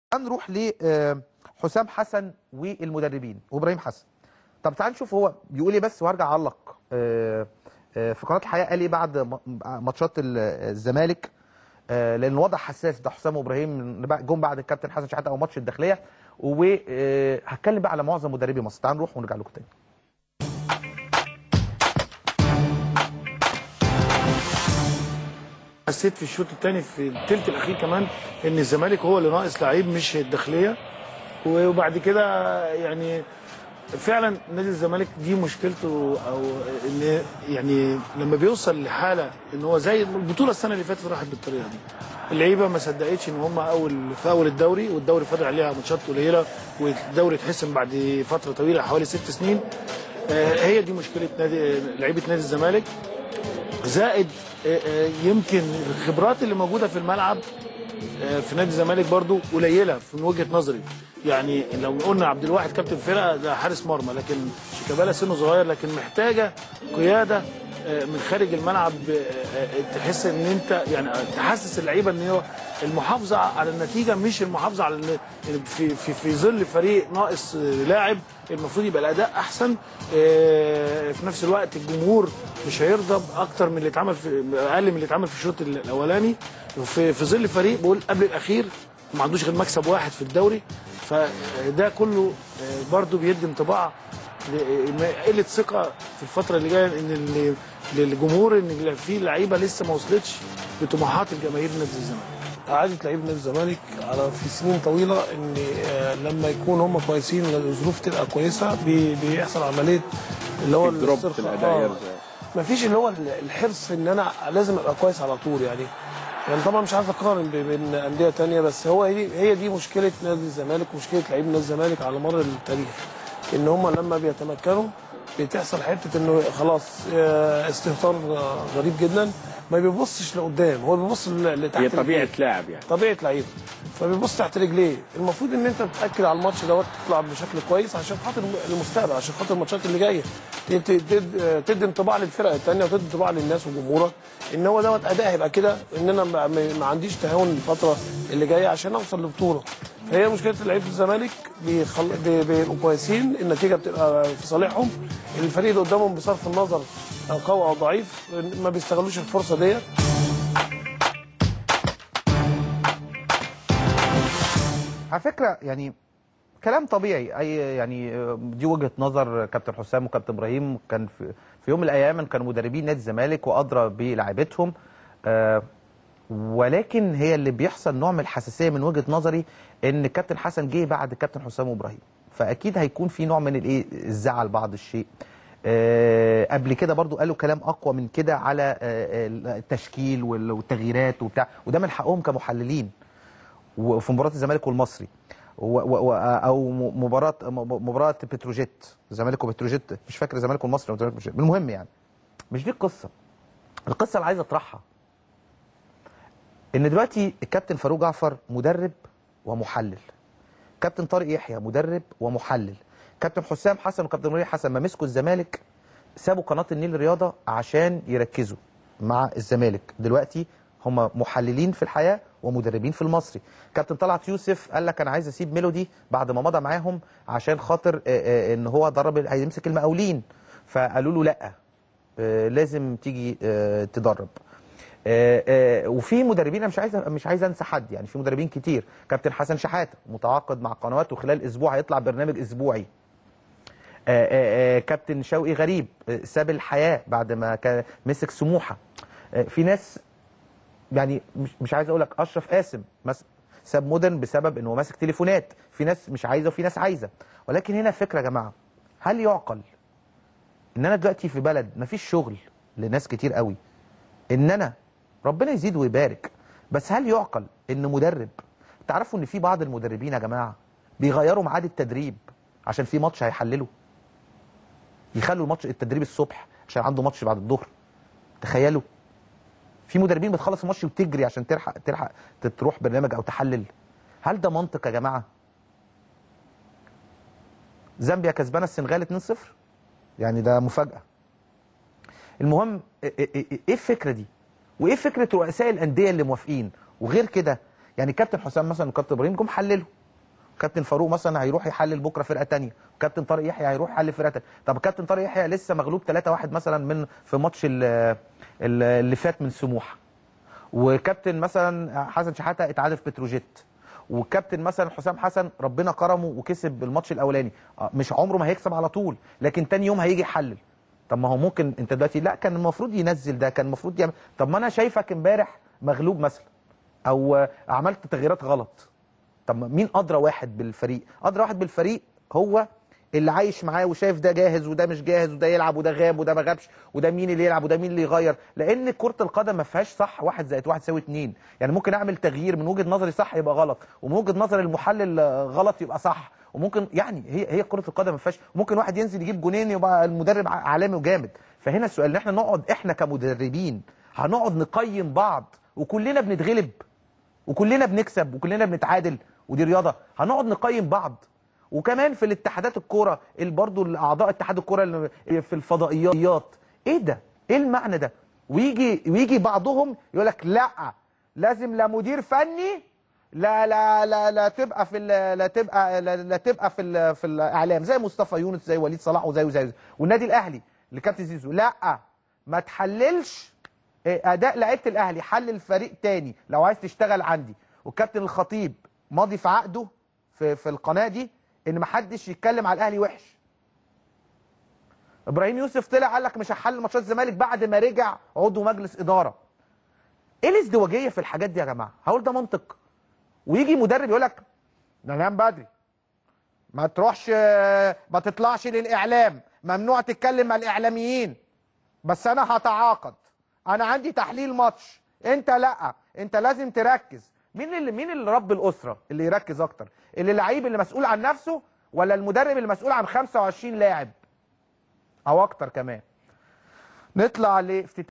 نروح لحسام حسن والمدربين وابراهيم حسن طب تعال نشوف هو بيقول ايه بس وهرجع اعلق آه، آه، في قناه الحياه قال ايه بعد م- ماتشات ال- الزمالك آه، لان الوضع حساس ده حسام وابراهيم جم بعد الكابتن حسن شحاته او ماتش الداخليه وهتكلم بقى على معظم مدربي مصر تعال نروح ونرجع لكم تاني حسيت في الشوط الثاني في الثلث الاخير كمان ان الزمالك هو اللي ناقص لعيب مش الداخليه وبعد كده يعني فعلا نادي الزمالك دي مشكلته او ان يعني لما بيوصل لحاله ان هو زي البطوله السنه اللي فاتت راحت بالطريقه دي اللعيبه ما صدقتش ان هم اول في اول الدوري والدوري فاضل عليها ماتشات قليله والدوري اتحسم بعد فتره طويله حوالي ست سنين آه، هي دي مشكله نادي لعيبه نادي الزمالك زائد آه، آه، يمكن الخبرات اللي موجوده في الملعب آه، في نادي الزمالك برضو قليله من وجهه نظري يعني لو قلنا عبد الواحد كابتن فرقه ده حارس مرمى لكن شيكابالا سنه صغير لكن محتاجه قياده آه، من خارج الملعب آه، آه، تحس ان انت يعني تحسس اللعيبه ان هو المحافظه على النتيجه مش المحافظه على ال- في في في ظل فريق ناقص آه، لاعب المفروض يبقى الاداء احسن آه، في نفس الوقت الجمهور مش هيرضى باكتر من اللي اتعمل في اقل من اللي اتعمل في الشوط الاولاني في في ظل فريق بقول قبل الاخير ما عندوش غير مكسب واحد في الدوري فده كله آه، برضو بيدي انطباع ل- قله ثقه في الفتره اللي جايه ان ال- للجمهور ان في لعيبه لسه ما وصلتش لطموحات الجماهير نادي الزمالك عادة لعيبه نادي الزمالك على في سنين طويله ان آه، لما يكون هم كويسين والظروف تبقى كويسه بي- بيحصل عمليه اللي هو الدروب في الاسترخاء. الأداء آه. يرجع. مفيش اللي هو الحرص ان انا لازم ابقى كويس على طول يعني يعني طبعا مش عايز اقارن بين انديه تانية بس هو هي هي دي مشكله نادي الزمالك ومشكله لعيبه نادي الزمالك على مر التاريخ ان هم لما بيتمكنوا بتحصل حته انه خلاص آه، استهتار آه، غريب جدا ما بيبصش لقدام هو بيبص ل- لتحت هي طبيعه رجليه. لاعب يعني طبيعه لعيبه فبيبص تحت رجليه المفروض ان انت تاكد على الماتش دوت تطلع بشكل كويس عشان خاطر المستقبل عشان خاطر الماتشات اللي جايه تد- تد- تدي انطباع للفرق الثانيه وتدي انطباع للناس وجمهورك ان هو دوت اداء هيبقى كده ان انا ما, ما ما عنديش تهاون الفتره اللي جايه عشان اوصل لبطوله فهي مشكله لعيبه الزمالك بيخل... بي- بيبقوا كويسين النتيجه بتبقى في صالحهم الفريق اللي قدامهم بصرف النظر قوي او ضعيف ما بيستغلوش الفرصه ديت على فكره يعني كلام طبيعي اي يعني آه، دي وجهه نظر كابتن حسام وكابتن ابراهيم كان في, في يوم من الايام كانوا مدربين نادي الزمالك وادرى بلاعيبتهم آه، ولكن هي اللي بيحصل نوع من الحساسيه من وجهه نظري ان الكابتن حسن جه بعد الكابتن حسام وابراهيم فاكيد هيكون في نوع من الايه الزعل بعض الشيء آه، قبل كده برضو قالوا كلام اقوى من كده على آه، آه، التشكيل وال- والتغييرات وبتاع وده من حقهم كمحللين وفي مباراه الزمالك والمصري و و و او م- مباراه م- مباراه بتروجيت الزمالك وبتروجيت مش فاكر الزمالك والمصري ولا الزمالك وبتروجيت. المهم يعني مش دي القصه القصه اللي عايز اطرحها ان دلوقتي الكابتن فاروق جعفر مدرب ومحلل كابتن طارق يحيى مدرب ومحلل كابتن حسام حسن وكابتن مريح حسن ما مسكوا الزمالك سابوا قناه النيل رياضه عشان يركزوا مع الزمالك دلوقتي هم محللين في الحياه ومدربين في المصري كابتن طلعت يوسف قال لك انا عايز اسيب ميلودي بعد ما مضى معاهم عشان خاطر آه، آه، ان هو درب هيمسك المقاولين فقالوا له لا آه، لازم تيجي آه، تدرب آه، آه، وفي مدربين انا مش عايز مش عايز انسى حد يعني في مدربين كتير كابتن حسن شحاته متعاقد مع قنوات وخلال اسبوع هيطلع برنامج اسبوعي آه، آه، آه، كابتن شوقي غريب آه، ساب الحياه بعد ما كان مسك سموحه آه، في ناس يعني مش, مش عايز اقول لك اشرف قاسم مس- ساب مودرن بسبب انه ماسك تليفونات في ناس مش عايزه وفي ناس عايزه ولكن هنا فكره يا جماعه هل يعقل ان انا دلوقتي في بلد مفيش شغل لناس كتير قوي ان انا ربنا يزيد ويبارك بس هل يعقل ان مدرب تعرفوا ان في بعض المدربين يا جماعه بيغيروا ميعاد التدريب عشان في ماتش هيحلله يخلوا الماتش التدريب الصبح عشان عنده ماتش بعد الظهر تخيلوا في مدربين بتخلص الماتش وتجري عشان تلحق تلحق تروح برنامج او تحلل هل ده منطق يا جماعه زامبيا كسبانه السنغال 2-0 يعني ده مفاجاه المهم إيه- إيه إيه الفكره دي وايه فكره رؤساء الانديه اللي موافقين وغير كده يعني كابتن حسام مثلا وكابتن ابراهيم جم حللوا كابتن فاروق مثلا هيروح يحلل بكره فرقه تانية كابتن طارق يحيى هيروح يحلل فرقه تانية طب كابتن طارق يحيى لسه مغلوب 3-1 مثلا من في ماتش ال- ال- اللي فات من سموحه وكابتن مثلا حسن شحاته اتعادل في بتروجيت وكابتن مثلا حسام حسن ربنا كرمه وكسب الماتش الاولاني آه، مش عمره ما هيكسب على طول لكن تاني يوم هيجي يحلل طب ما هو ممكن انت دلوقتي لا كان المفروض ينزل ده كان المفروض يعمل طب ما انا شايفك امبارح مغلوب مثلا او آه، عملت تغييرات غلط طب ما مين ادرى واحد بالفريق ادرى واحد بالفريق هو اللي عايش معاه وشايف ده جاهز وده مش جاهز وده يلعب وده غاب وده ما غابش وده مين اللي يلعب وده مين اللي يغير لان كره القدم ما فيهاش صح واحد زائد واحد يساوي اتنين يعني ممكن اعمل تغيير من وجهه نظري صح يبقى غلط ومن وجهه نظر المحلل آه، غلط يبقى صح وممكن يعني هي هي كره القدم ما فيهاش ممكن واحد ينزل يجيب جونين يبقى المدرب ع- عالمي وجامد فهنا السؤال ان احنا نقعد احنا كمدربين هنقعد نقيم بعض وكلنا بنتغلب وكلنا بنكسب وكلنا بنتعادل ودي رياضه هنقعد نقيم بعض وكمان في الاتحادات الكوره ال- برضو اعضاء اتحاد الكوره اللي في الفضائيات ايه ده ايه المعنى ده ويجي ويجي بعضهم يقول لك لا لازم لا مدير فني لا لا لا لا تبقى في ال- لا تبقى لا, لا تبقى في ال- في الاعلام زي مصطفى يونس زي وليد صلاح وزي وزي وزي. والنادي الاهلي لكابتن زيزو لا ما تحللش اداء لعيبه الاهلي حلل فريق تاني لو عايز تشتغل عندي والكابتن الخطيب ماضي في عقده في في القناه دي ان ما حدش يتكلم على الاهلي وحش ابراهيم يوسف طلع قال لك مش هحلل ماتشات الزمالك بعد ما رجع عضو مجلس اداره ايه الازدواجيه في الحاجات دي يا جماعه هقول ده منطق ويجي مدرب يقول لك ننام بدري ما تروحش ما تطلعش للاعلام ممنوع تتكلم مع الاعلاميين بس انا هتعاقد انا عندي تحليل ماتش انت لا انت لازم تركز مين اللي مين اللي رب الاسره اللي يركز اكتر اللي اللعيب اللي مسؤول عن نفسه ولا المدرب اللي مسؤول عن 25 لاعب او اكتر كمان نطلع لافتتاح